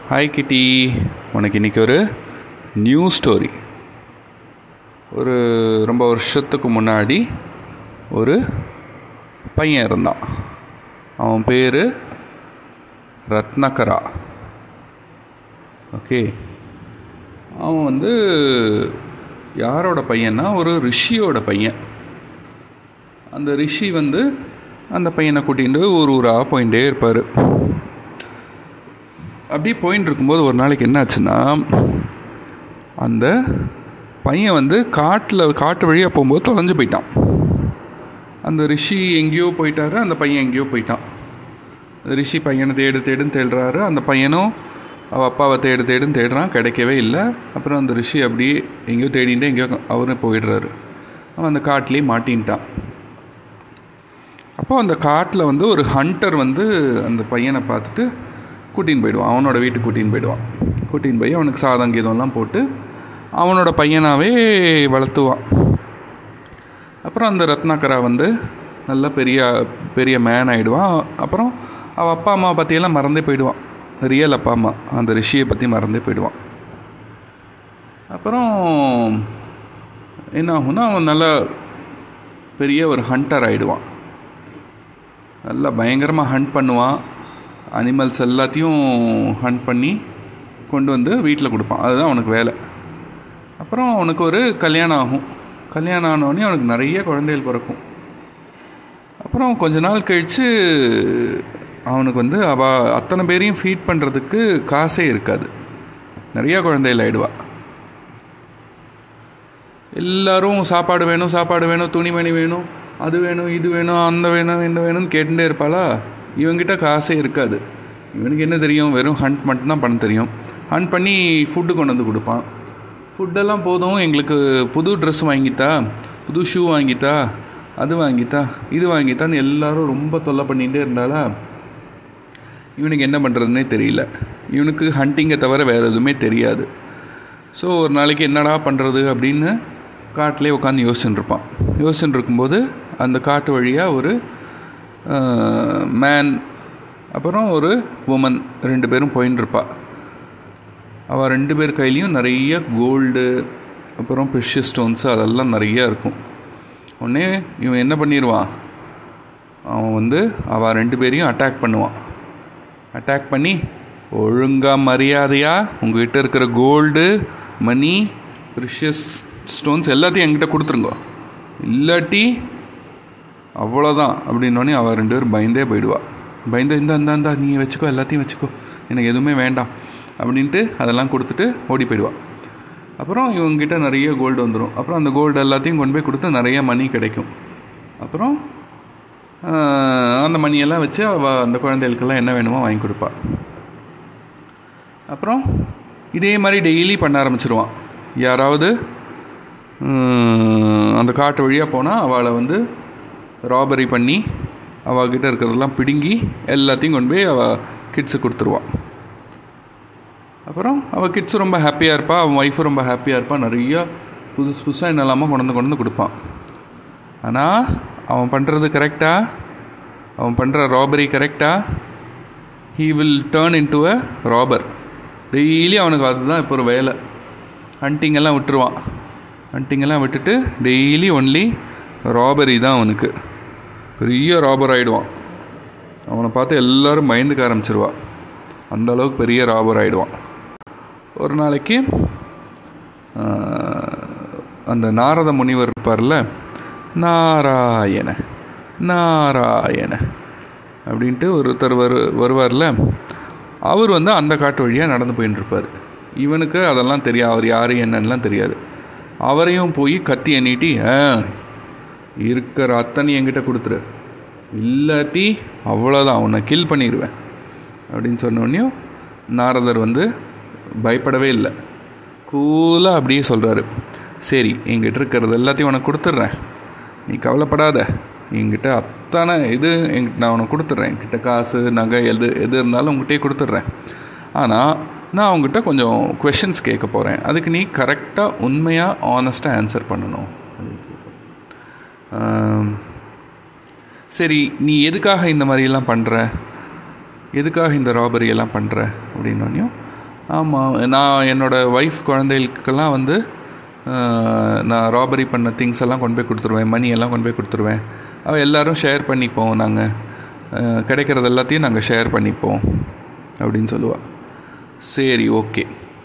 hi கிட்டி உனக்கு இன்றைக்கி ஒரு நியூ ஸ்டோரி ஒரு ரொம்ப வருஷத்துக்கு முன்னாடி ஒரு பையன் இருந்தான் அவன் பேர் ரத்னகரா ஓகே அவன் வந்து யாரோட பையன்னா ஒரு ரிஷியோட பையன் அந்த ரிஷி வந்து அந்த பையனை கூட்டிகிட்டு ஊர் ஊராக போயிட்டே இருப்பார் அப்படி போயின்னு இருக்கும்போது ஒரு நாளைக்கு என்ன ஆச்சுன்னா அந்த பையன் வந்து காட்டில் காட்டு வழியாக போகும்போது தொலைஞ்சு போயிட்டான் அந்த ரிஷி எங்கேயோ போயிட்டாரு அந்த பையன் எங்கேயோ போயிட்டான் அந்த ரிஷி பையனை தேடு தேடுன்னு தேடுறாரு அந்த பையனும் அவள் அப்பாவை தேடு தேடுன்னு தேடுறான் கிடைக்கவே இல்லை அப்புறம் அந்த ரிஷி அப்படியே எங்கேயோ தேடிட்டு எங்கேயோ அவரும் போயிடுறாரு அவன் அந்த காட்டிலே மாட்டின்ட்டான் அப்போ அந்த காட்டில் வந்து ஒரு ஹண்டர் வந்து அந்த பையனை பார்த்துட்டு கூட்டின்னு போயிடுவான் அவனோட வீட்டுக்கு கூட்டின்னு போயிடுவான் கூட்டின்னு போய் அவனுக்கு சாதம் கீதம்லாம் போட்டு அவனோட பையனாகவே வளர்த்துவான் அப்புறம் அந்த ரத்னாகரா வந்து நல்ல பெரிய பெரிய மேன் ஆகிடுவான் அப்புறம் அவள் அப்பா அம்மா பற்றியெல்லாம் மறந்தே போயிடுவான் ரியல் அப்பா அம்மா அந்த ரிஷியை பற்றி மறந்தே போயிடுவான் அப்புறம் என்ன ஆகும்னா அவன் நல்ல பெரிய ஒரு ஹண்டர் ஆகிடுவான் நல்லா பயங்கரமாக ஹண்ட் பண்ணுவான் அனிமல்ஸ் எல்லாத்தையும் ஹண்ட் பண்ணி கொண்டு வந்து வீட்டில் கொடுப்பான் அதுதான் அவனுக்கு வேலை அப்புறம் அவனுக்கு ஒரு கல்யாணம் ஆகும் கல்யாணம் ஆனோடனே அவனுக்கு நிறைய குழந்தைகள் பிறக்கும் அப்புறம் கொஞ்ச நாள் கழித்து அவனுக்கு வந்து அவ அத்தனை பேரையும் ஃபீட் பண்ணுறதுக்கு காசே இருக்காது நிறைய குழந்தைகள் ஆயிடுவா எல்லாரும் சாப்பாடு வேணும் சாப்பாடு வேணும் துணிமணி வேணும் அது வேணும் இது வேணும் அந்த வேணும் இந்த வேணும்னு கேட்டுட்டே இருப்பாளா இவங்கிட்ட காசே இருக்காது இவனுக்கு என்ன தெரியும் வெறும் ஹண்ட் மட்டும்தான் பண்ண தெரியும் ஹண்ட் பண்ணி ஃபுட்டு கொண்டு வந்து கொடுப்பான் ஃபுட்டெல்லாம் போதும் எங்களுக்கு புது ட்ரெஸ் வாங்கித்தா புது ஷூ வாங்கித்தா அது வாங்கித்தா இது வாங்கித்தான்னு எல்லாரும் ரொம்ப தொல்லை பண்ணிகிட்டே இருந்தாலா இவனுக்கு என்ன பண்ணுறதுனே தெரியல இவனுக்கு ஹண்டிங்கை தவிர வேறு எதுவுமே தெரியாது ஸோ ஒரு நாளைக்கு என்னடா பண்ணுறது அப்படின்னு காட்டிலே உட்காந்து யோசிச்சுட்டு இருப்பான் யோசிச்சுட்டு இருக்கும்போது அந்த காட்டு வழியாக ஒரு மேன் அப்புறம் ஒரு உமன் ரெண்டு பேரும் போயின்னு இருப்பா அவள் ரெண்டு பேர் கையிலையும் நிறைய கோல்டு அப்புறம் ப்ரெஷியஸ் ஸ்டோன்ஸு அதெல்லாம் நிறையா இருக்கும் உடனே இவன் என்ன பண்ணிடுவான் அவன் வந்து அவள் ரெண்டு பேரையும் அட்டாக் பண்ணுவான் அட்டாக் பண்ணி ஒழுங்காக மரியாதையாக உங்ககிட்ட இருக்கிற கோல்டு மணி ப்ரிஷியஸ் ஸ்டோன்ஸ் எல்லாத்தையும் என்கிட்ட கொடுத்துருங்க இல்லாட்டி அவ்வளோதான் அப்படின்னோடனே அவள் ரெண்டு பேரும் பயந்தே போயிடுவாள் பயந்து இந்த இந்த இந்த நீ வச்சுக்கோ எல்லாத்தையும் வச்சுக்கோ எனக்கு எதுவுமே வேண்டாம் அப்படின்ட்டு அதெல்லாம் கொடுத்துட்டு ஓடி போயிடுவாள் அப்புறம் இவங்ககிட்ட நிறைய கோல்டு வந்துடும் அப்புறம் அந்த கோல்டு எல்லாத்தையும் கொண்டு போய் கொடுத்து நிறைய மணி கிடைக்கும் அப்புறம் அந்த மணியெல்லாம் வச்சு அவள் அந்த குழந்தைகளுக்கெல்லாம் என்ன வேணுமோ வாங்கி கொடுப்பாள் அப்புறம் இதே மாதிரி டெய்லி பண்ண ஆரம்பிச்சிருவான் யாராவது அந்த காட்டு வழியாக போனால் அவளை வந்து ராபரி பண்ணி அவகிட்ட இருக்கிறதெல்லாம் பிடுங்கி எல்லாத்தையும் கொண்டு போய் அவள் கிட்ஸுக்கு கொடுத்துருவான் அப்புறம் அவள் கிட்ஸும் ரொம்ப ஹாப்பியாக இருப்பாள் அவன் ஒய்ஃபும் ரொம்ப ஹாப்பியாக இருப்பாள் நிறையா புதுசு புதுசாக என்னெல்லாமோ கொண்டு வந்து கொண்டு வந்து கொடுப்பான் ஆனால் அவன் பண்ணுறது கரெக்டாக அவன் பண்ணுற ராபரி கரெக்டாக he will turn into a robber daily அவனுக்கு அதுதான் இப்போ ஒரு வேலை ஹண்டிங்கெல்லாம் விட்டுருவான் ஹண்டிங்கெல்லாம் விட்டுட்டு டெய்லி ஒன்லி ராபரி தான் அவனுக்கு பெரிய ராபர் ஆகிடுவான் அவனை பார்த்து எல்லோரும் பயந்துக்க ஆரம்பிச்சிருவா அந்த அளவுக்கு பெரிய ராபர் ஆகிடுவான் ஒரு நாளைக்கு அந்த நாரத முனிவர் இருப்பார்ல நாராயண நாராயண அப்படின்ட்டு ஒருத்தர் வரு வருவார்ல அவர் வந்து அந்த காட்டு வழியாக நடந்து போயின்னு இருப்பார் இவனுக்கு அதெல்லாம் தெரியாது அவர் யார் என்னன்னெலாம் தெரியாது அவரையும் போய் கத்தி எண்ணிட்டி இருக்கிற அத்தனை என்கிட்ட கொடுத்துரு இல்லாட்டி அவ்வளோதான் உன்னை கில் பண்ணிடுவேன் அப்படின்னு சொன்னோடனையும் நாரதர் வந்து பயப்படவே இல்லை கூலாக அப்படியே சொல்கிறாரு சரி என்கிட்ட இருக்கிறது எல்லாத்தையும் உனக்கு கொடுத்துட்றேன் நீ கவலைப்படாத என்கிட்ட அத்தனை இது எங்கிட்ட நான் உனக்கு கொடுத்துட்றேன் என்கிட்ட காசு நகை எது எது இருந்தாலும் உங்ககிட்டயே கொடுத்துட்றேன் ஆனால் நான் அவங்ககிட்ட கொஞ்சம் கொஷின்ஸ் கேட்க போகிறேன் அதுக்கு நீ கரெக்டாக உண்மையாக ஆனஸ்ட்டாக ஆன்சர் பண்ணணும் சரி நீ எதுக்காக இந்த மாதிரியெல்லாம் பண்ணுற எதுக்காக இந்த ராபரி எல்லாம் பண்ணுற அப்படின்னோடனையும் ஆமாம் நான் என்னோடய ஒய்ஃப் குழந்தைகளுக்கெல்லாம் வந்து ஆஹ், நான் ராபரி பண்ண திங்ஸ் எல்லாம் கொண்டு போய் கொடுத்துருவேன் மணி எல்லாம் கொண்டு போய் கொடுத்துருவேன் அவள் எல்லோரும் ஷேர் பண்ணிப்போம் நாங்கள் கிடைக்கிறது எல்லாத்தையும் நாங்கள் ஷேர் பண்ணிப்போம் அப்படின்னு சொல்லுவாள் சரி ஓகே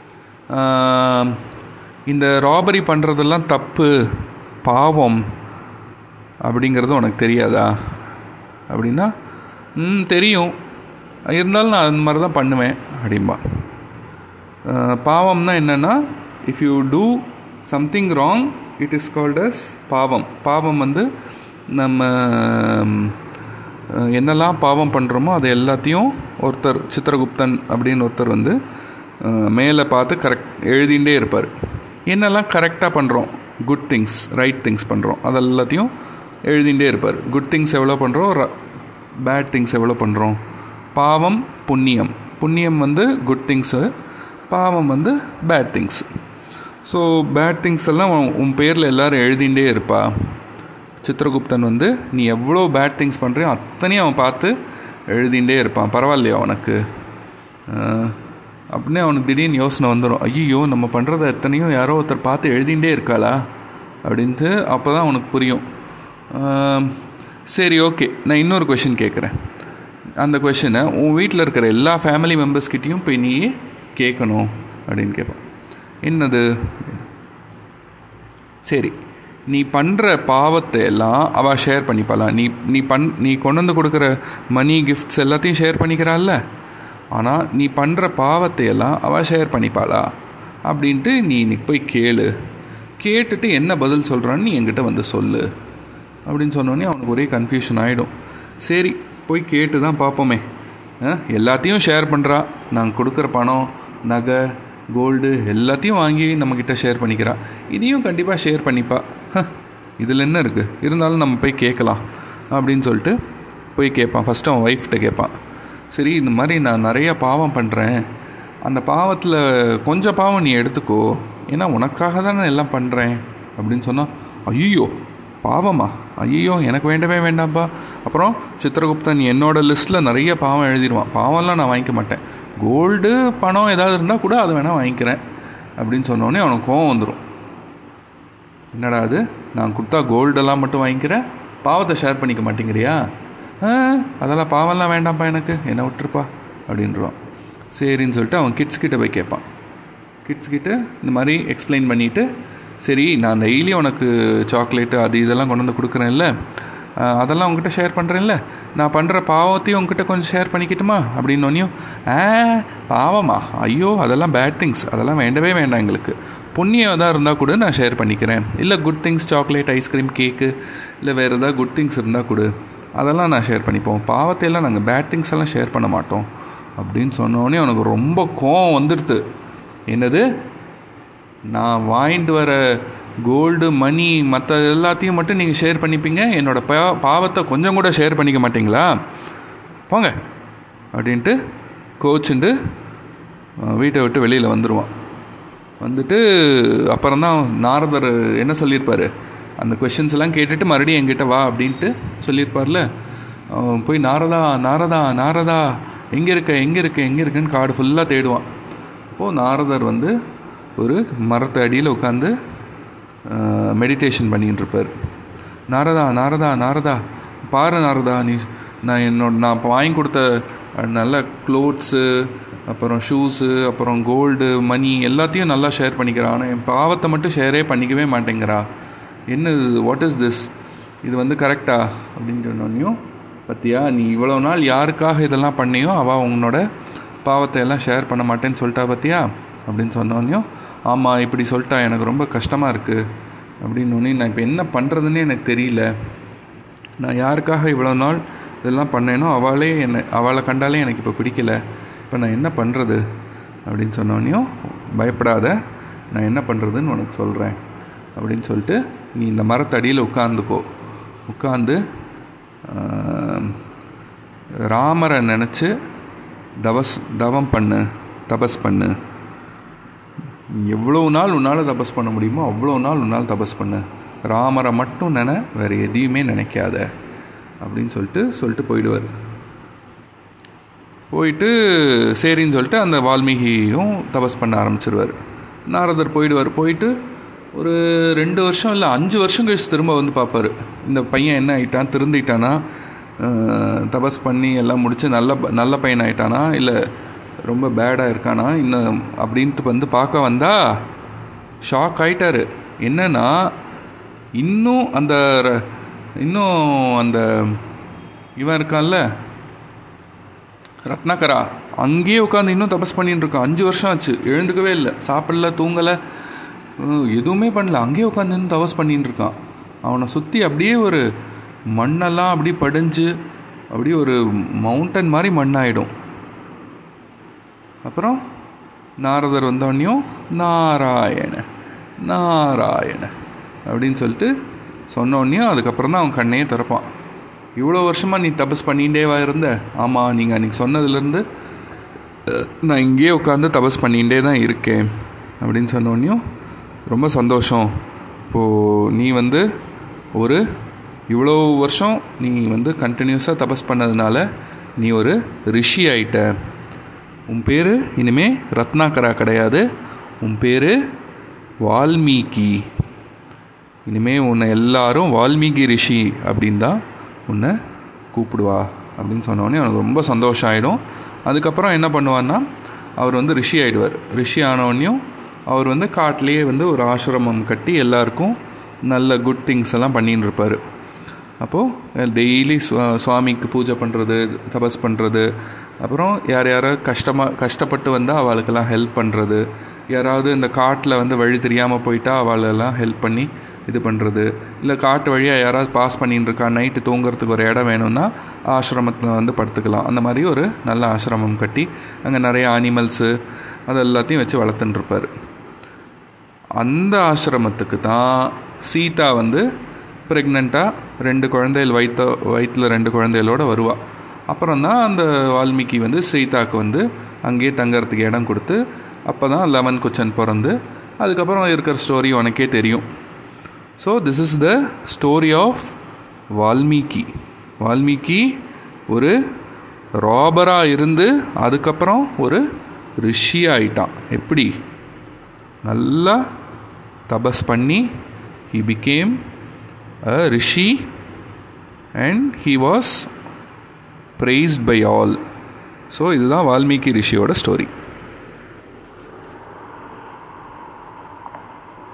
இந்த ராபரி பண்ணுறதெல்லாம் தப்பு பாவம் அப்படிங்கிறது உனக்கு தெரியாதா அப்படின்னா ம் தெரியும் இருந்தாலும் நான் அந்த மாதிரி தான் பண்ணுவேன் அப்படிம்பா அஹ், பாவம்னா என்னென்னா if you do something wrong it is called as பாவம் பாவம் வந்து நம்ம ம், அஹ், என்னெல்லாம் பாவம் பண்ணுறோமோ அது எல்லாத்தையும் ஒருத்தர் சித்திரகுப்தன் அப்படின்னு ஒருத்தர் வந்து அஹ், மேலே பார்த்து கரெக்ட் எழுதிகிட்டே இருப்பார் என்னெல்லாம் கரெக்டாக பண்ணுறோம் குட் திங்ஸ் ரைட் திங்ஸ் பண்ணுறோம் அது எல்லாத்தையும் எழுதிகிட்டே இருப்பார் குட் திங்ஸ் எவ்வளோ பண்ணுறோம் பேட் திங்ஸ் எவ்வளோ பண்ணுறோம் பாவம் புண்ணியம் புண்ணியம் வந்து குட் திங்ஸு பாவம் வந்து bad things so bad things எல்லாம் உன் உன் பேரில் எல்லாரும் எழுதிகிட்டே இருப்பா சித்திரகுப்தன் வந்து நீ எவ்வளோ பேட் திங்ஸ் பண்ணுறியோ அத்தனையும் அவன் பார்த்து எழுதிகிட்டே இருப்பான் பரவாயில்லையா அவனுக்கு ஆஹ், அப்படின்னே அவனுக்கு திடீர்னு யோசனை வந்துடும் ஐயோ நம்ம பண்ணுறத எத்தனையும் யாரோ ஒருத்தர் பார்த்து எழுதிகிட்டே இருக்காளா அப்படின்ட்டு அப்போ தான் அவனுக்கு புரியும் ஆம், சரி ஓகே நான் இன்னொரு கொஷின் கேட்குறேன் அந்த கொஷினை உன் வீட்டில் இருக்கிற எல்லா ஃபேமிலி மெம்பர்ஸ்கிட்டையும் போய் நீ கேட்கணும் அப்படின்னு கேட்பான் என்னது சரி நீ பண்ணுற பாவத்தை எல்லாம் அவள் ஷேர் பண்ணிப்பாளாம் நீ நீ பண் நீ கொண்டு வந்து கொடுக்குற மணி கிஃப்ட்ஸ் எல்லாத்தையும் ஷேர் பண்ணிக்கிறாள்ல ஆனால் நீ பண்ணுற பாவத்தை எல்லாம் அவள் ஷேர் பண்ணிப்பாளா அப்படின்ட்டு நீ இன்னைக்கு போய் கேளு கேட்டுட்டு என்ன பதில் சொல்கிறான்னு நீ என்கிட்ட வந்து சொல்லு அப்படின்னு சொன்னோடனே அவனுக்கு ஒரே கன்ஃபியூஷன் ஆகிடும் சரி போய் கேட்டு தான் பார்ப்போமே அஹ், எல்லாத்தையும் ஷேர் பண்ணுறா நாங்கள் கொடுக்குற பணம் நகை கோல்டு எல்லாத்தையும் வாங்கி நம்மக்கிட்ட ஷேர் பண்ணிக்கிறா இதையும் கண்டிப்பாக ஷேர் பண்ணிப்பா இதில் என்ன இருக்குது இருந்தாலும் நம்ம போய் கேட்கலாம் அப்படின்னு சொல்லிட்டு போய் கேட்பான் ஃபஸ்ட்டு அவன் ஒய்ஃப்கிட்ட கேட்பான் சரி இந்த மாதிரி நான் நிறைய பாவம் பண்ணுறேன் அந்த பாவத்தில் கொஞ்சம் பாவம் நீ எடுத்துக்கோ ஏன்னா உனக்காக தான் நான் எல்லாம் பண்ணுறேன் அப்படின்னு சொன்னால் ஐயோ பாவமா ஐயோ எனக்கு வேண்டவே வேண்டாம்ப்பா அப்புறம் சித்திரகுப்தன் என்னோட லிஸ்ட்டில் நிறைய பாவம் எழுதிடுவான் பாவம்லாம் நான் வாங்கிக்க மாட்டேன் கோல்டு பணம் ஏதாவது இருந்தால் கூட அதை வேணால் வாங்கிக்கிறேன் அப்படின்னு சொன்னோடனே அவனுக்கு கோவம் வந்துடும் என்னடா அது நான் கொடுத்தா கோல்டெல்லாம் மட்டும் வாங்கிக்கிறேன் பாவத்தை ஷேர் பண்ணிக்க மாட்டேங்கிறியா ஆ அதெல்லாம் பாவம்லாம் வேண்டாம்ப்பா எனக்கு என்னை விட்டுருப்பா அப்படின்றான் சரின்னு சொல்லிட்டு அவன் கிட்ஸ் கிட்ட போய் கேட்பான் கிட்ஸ் கிட்ட இந்த மாதிரி எக்ஸ்பிளைன் பண்ணிவிட்டு சரி நான் டெய்லி உனக்கு சாக்லேட்டு அது இதெல்லாம் கொண்டு வந்து கொடுக்குறேன்ல ஆ, அதெல்லாம் உங்ககிட்ட ஷேர் பண்ணுறேன்ல நான் பண்ணுற பாவத்தையும் உங்ககிட்ட கொஞ்சம் ஷேர் பண்ணிக்கிட்டுமா அப்படின்னோனையும் ஆ பாவமா ஐயோ அதெல்லாம் பேட் திங்ஸ் அதெல்லாம் வேண்டவே வேண்டாம் எங்களுக்கு புண்ணியம் எதாவது இருந்தால் கூட நான் ஷேர் பண்ணிக்கிறேன் இல்லை good things chocolate ice cream cake இல்லை வேறு ஏதாவது குட் திங்ஸ் இருந்தால் கொடு அதெல்லாம் நான் ஷேர் பண்ணிப்போம் பாவத்தையெல்லாம் நாங்கள் பேட் திங்ஸ் எல்லாம் ஷேர் பண்ண மாட்டோம் அப்படின்னு சொன்னோடனே அவனுக்கு ரொம்ப கோவம் வந்துடுது என்னது நான் வாங்கிட்டு வர கோல்டு மணி மற்ற எல்லாத்தையும் மட்டும் நீங்கள் ஷேர் பண்ணிப்பீங்க என்னோடய பா பாவத்தை கொஞ்சம் கூட ஷேர் பண்ணிக்க மாட்டீங்களா போங்க அப்படின்ட்டு கோச்சுண்டு வீட்டை விட்டு வெளியில் வந்துடுவான் வந்துட்டு அப்புறம் தான் நாரதர் என்ன சொல்லியிருப்பார் அந்த கொஷின்ஸ் எல்லாம் கேட்டுட்டு மறுபடியும் என்கிட்ட வா அப்படின்ட்டு சொல்லியிருப்பார்ல அவன் போய் நாரதா நாரதா நாரதா எங்கே இருக்க எங்கே இருக்க எங்கே இருக்கன்னு காடு ஃபுல்லாக தேடுவான் அப்போது நாரதர் வந்து ஒரு மரத்து அடியில் உட்காந்து மெடிடேஷன் பண்ணிகிட்டு இருப்பார் நாரதா நாரதா நாரதா பாரு நாரதா நீ நான் என்னோட நான் இப்போ வாங்கி கொடுத்த அஹ், நல்ல க்ளோத்ஸு அப்புறம் ஷூஸு அப்புறம் கோல்டு மணி எல்லாத்தையும் நல்லா ஷேர் பண்ணிக்கிறான் ஆனால் என் பாவத்தை மட்டும் ஷேரே பண்ணிக்கவே மாட்டேங்கிறா என்ன வாட் இஸ் திஸ் இது வந்து கரெக்டா அப்படின்னு சொன்னோன்னையும் பத்தியா நீ இவ்வளோ நாள் யாருக்காக இதெல்லாம் பண்ணியோ அவள் உன்னோட பாவத்தை எல்லாம் ஷேர் பண்ண மாட்டேன்னு சொல்லிட்டா பத்தியா அப்படின்னு சொன்னோன்னையும் ஆமாம் இப்படி சொல்லிட்டா எனக்கு ரொம்ப கஷ்டமாக இருக்குது அப்படின்னு நான் இப்போ என்ன பண்ணுறதுன்னே எனக்கு தெரியல நான் யாருக்காக இவ்வளோ நாள் இதெல்லாம் பண்ணேனோ அவளே என்னை அவளை கண்டாலே எனக்கு இப்போ பிடிக்கல இப்போ நான் என்ன பண்ணுறது அப்படின்னு சொன்னோன்னையும் பயப்படாத நான் என்ன பண்ணுறதுன்னு உனக்கு சொல்கிறேன் அப்படின்னு சொல்லிட்டு நீ இந்த மரத்தடியில் உட்காந்துக்கோ உட்காந்து ராமரை நினச்சி தவஸ் தவம் பண்ணு தபஸ் பண்ணு எவ்வளோ நாள் உன்னால் தபஸ் பண்ண முடியுமோ அவ்வளோ நாள் உன்னால் தபஸ் பண்ணு ராமரை மட்டும் நினை வேறு எதையுமே நினைக்காத அப்படின்னு சொல்லிட்டு சொல்லிட்டு போயிடுவார் போயிட்டு சரின்னு சொல்லிட்டு அந்த வால்மீகியும் தபஸ் பண்ண ஆரம்பிச்சிருவார் நாரதர் போயிடுவார் போயிட்டு ஒரு ரெண்டு வருஷம் இல்லை அஞ்சு வருஷம் கழிச்சு திரும்ப வந்து பார்ப்பார் இந்த பையன் என்ன ஆயிட்டான் திருந்திட்டானா அஹ், தபஸ் பண்ணி எல்லாம் முடிச்சு நல்ல ப- நல்ல பையன் ஆயிட்டானா இல்லை ரொம்ப பேடாக இருக்கானா இன்னும் அப்படின்ட்டு வந்து பார்க்க வந்தா ஷாக் ஆயிட்டாரு என்னன்னா இன்னும் அந்த ர- இன்னும் அந்த இவன் இருக்கான்ல ரத்னாகரா அங்கேயே உட்காந்து இன்னும் தபஸ் பண்ணிட்டு இருக்கான் அஞ்சு வருஷம் ஆச்சு எழுந்துக்கவே இல்லை சாப்பிடல தூங்கலை அஹ், எதுவுமே பண்ணல அங்கேயே உட்காந்து இன்னும் தபஸ் பண்ணிட்டு இருக்கான் அவனை சுற்றி அப்படியே ஒரு மண்ணெல்லாம் அப்படியே படிஞ்சு அப்படியே ஒரு மவுண்டன் மாதிரி மண்ணாயிடும் அப்புறம் நாரதர் வந்தோடனையும் நாராயண நாராயண அப்படின்னு சொல்லிட்டு சொன்னோடனையும் அதுக்கப்புறம் தான் அவன் கண்ணையே திறப்பான் இவ்வளோ வருஷமாக நீ தபஸ் பண்ணிகிட்டேவா இருந்த ஆமாம் நீங்கள் அன்றைக்கி சொன்னதுலேருந்து நான் இங்கேயே உட்காந்து தபஸ் பண்ணிகிட்டே தான் இருக்கேன் அப்படின்னு சொன்னோடனையும் ரொம்ப சந்தோஷம் இப்போது நீ வந்து ஒரு இவ்வளோ வருஷம் நீ வந்து கண்டினியூஸாக தபஸ் பண்ணதுனால நீ ஒரு ரிஷி ஆயிட்ட உன் பேர் இனிமே ரத்னாகரா கிடையாது உன் பேர் வால்மீகி இனிமே உன்னை எல்லாரும் வால்மீகி ரிஷி அப்படின்னு தான் உன்னை கூப்பிடுவா அப்படின்னு சொன்னோடனே அவனுக்கு ரொம்ப சந்தோஷம் ஆகிடும் அதுக்கப்புறம் என்ன பண்ணுவான்னா அவர் வந்து ரிஷி ஆகிடுவார் ரிஷி ஆனோடனையும் அவர் வந்து காட்டிலேயே வந்து ஒரு ஆசிரமம் கட்டி எல்லாருக்கும் நல்ல குட் திங்ஸ் எல்லாம் பண்ணின்னு இருப்பார் அப்போது டெய்லி சுவாமிக்கு பூஜை பண்ணுறது தபஸ் பண்ணுறது அப்புறம் யார் யாரோ கஷ்டமாக கஷ்டப்பட்டு வந்தால் அவளுக்கெல்லாம் ஹெல்ப் பண்ணுறது யாராவது இந்த காட்டில் வந்து வழி தெரியாமல் போயிட்டா அவளெல்லாம் ஹெல்ப் பண்ணி இது பண்ணுறது இல்லை காட்டு வழியாக யாராவது பாஸ் பண்ணிட்டு இருக்கா நைட்டு தூங்குறதுக்கு ஒரு இடம் வேணும்னா ஆசிரமத்தில் வந்து படுத்துக்கலாம் அந்த மாதிரி ஒரு நல்ல ஆசிரமம் கட்டி அங்கே நிறைய அனிமல்ஸு அது எல்லாத்தையும் வச்சு வளர்த்துன்னு இருப்பார் அந்த ஆசிரமத்துக்கு தான் சீதா வந்து ப்ரெக்னெண்ட்டாக ரெண்டு குழந்தைகள் வயிற்ற வயிற்றில் ரெண்டு குழந்தைகளோட வருவா அப்புறம் தான் அந்த வால்மீகி வந்து சீதாவுக்கு வந்து அங்கேயே தங்கறதுக்கு இடம் கொடுத்து அப்போ தான் லெமன் குச்சன் பிறந்து அதுக்கப்புறம் இருக்கிற ஸ்டோரி உனக்கே தெரியும் so this is the story of Valmiki Valmiki ஒரு ராபராக இருந்து அதுக்கப்புறம் ஒரு ரிஷி ஆயிட்டான் எப்படி நல்லா தபஸ் பண்ணி he became a rishi and he was praised by all so இதுதான் வால்மீகி ரிஷியோட ஸ்டோரி